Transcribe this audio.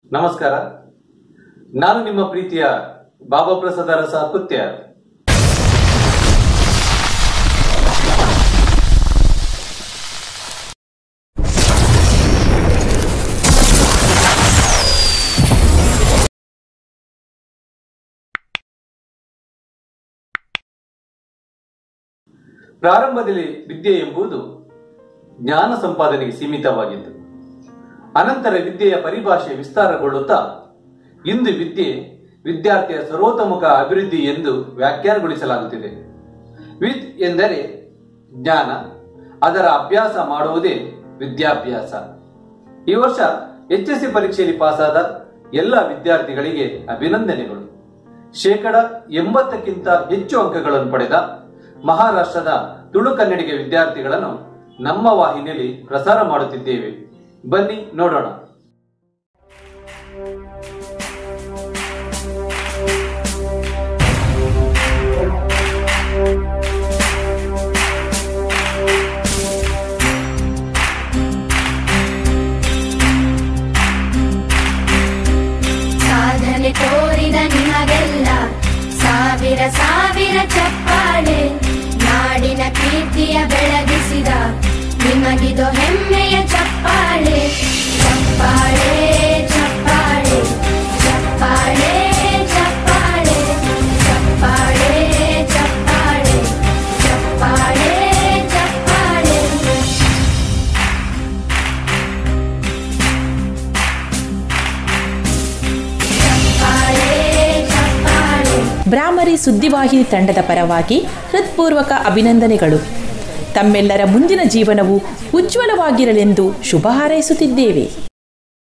ನಮಸ್ಕಾರ ನಾನು ನಿಮ್ಮ ಪ್ರೀತಿಯ ಬಾಬಾ ಪ್ರಸಾದ ರಸ ಕುತ್ಯಾರ್ ಪ್ರಾರಂಭದಲ್ಲಿ ವಿದ್ಯೆ ಎಂಬುದು ಜ್ಞಾನ ಸಂಪಾದನೆಗೆ ಸೀಮಿತವಾಗಿತ್ತು ಅನಂತರ ವಿದ್ಯೆಯ ಪರಿಭಾಷೆ ವಿಸ್ತಾರಗೊಳ್ಳುತ್ತಾ ಇಂದು ವಿದ್ಯೆ ವಿದ್ಯಾರ್ಥಿಯ ಸರ್ವತೋಮುಖ ಅಭಿವೃದ್ಧಿ ಎಂದು ವ್ಯಾಖ್ಯಾನಗೊಳಿಸಲಾಗುತ್ತಿದೆ ವಿದ್ ಎಂದರೆ ಜ್ಞಾನ ಅದರ ಅಭ್ಯಾಸ ಮಾಡುವುದೇ ವಿದ್ಯಾಭ್ಯಾಸ ಈ ವರ್ಷ ಎಚ್ ಎಸ್ ಸಿ ಪರೀಕ್ಷೆಯಲ್ಲಿ ಪಾಸಾದ ಎಲ್ಲ ವಿದ್ಯಾರ್ಥಿಗಳಿಗೆ ಅಭಿನಂದನೆಗಳು ಶೇಕಡ ಎಂಬತ್ತಕ್ಕಿಂತ ಹೆಚ್ಚು ಅಂಕಗಳನ್ನು ಪಡೆದ ಮಹಾರಾಷ್ಟ್ರದ ತುಳು ಕನ್ನಡಿಗ ವಿದ್ಯಾರ್ಥಿಗಳನ್ನು ನಮ್ಮ ವಾಹಿನಿಯಲ್ಲಿ ಪ್ರಸಾರ ಮಾಡುತ್ತಿದ್ದೇವೆ ಬನ್ನಿ ನೋಡೋಣ ಸಾಧನೆ ತೋರಿದ ನಿಮಗೆಲ್ಲ ಸಾವಿರ ಸಾವಿರ ಚಪ್ಪಾಳೆ ನಾಡಿನ ಕೀರ್ತಿಯ ಬೆಳಗಿಸಿದ ನಿಮಗಿದು ಹೆಮ್ಮೆಯ ಚಪ್ಪಾಳೆ ಚಪ್ಪಾಳೆ ಚಪ್ಪಾಳೆ ಚಪ್ಪಾಳೆ ಚಪ್ಪಾಳೆ ಚಪ್ಪಾಳೆ ಚಪ್ಪಾಳೆ ಚಪ್ಪಾಳೆ ಚಪ್ಪಾಳೆ ಚಪ್ಪಾಳೆ ಚಪ್ಪಾಳೆ ಬ್ರಾಹ್ಮರಿ ಸುದ್ದಿವಾಹಿನಿ ತಂಡದ ಪರವಾಗಿ ಹೃತ್ಪೂರ್ವಕ ಅಭಿನಂದನೆಗಳು ತಮ್ಮೆಲ್ಲರ ಮುಂದಿನ ಜೀವನವು ಉಜ್ವಲವಾಗಿರಲೆಂದು ಶುಭ ಹಾರೈಸುತ್ತಿದ್ದೇವೆ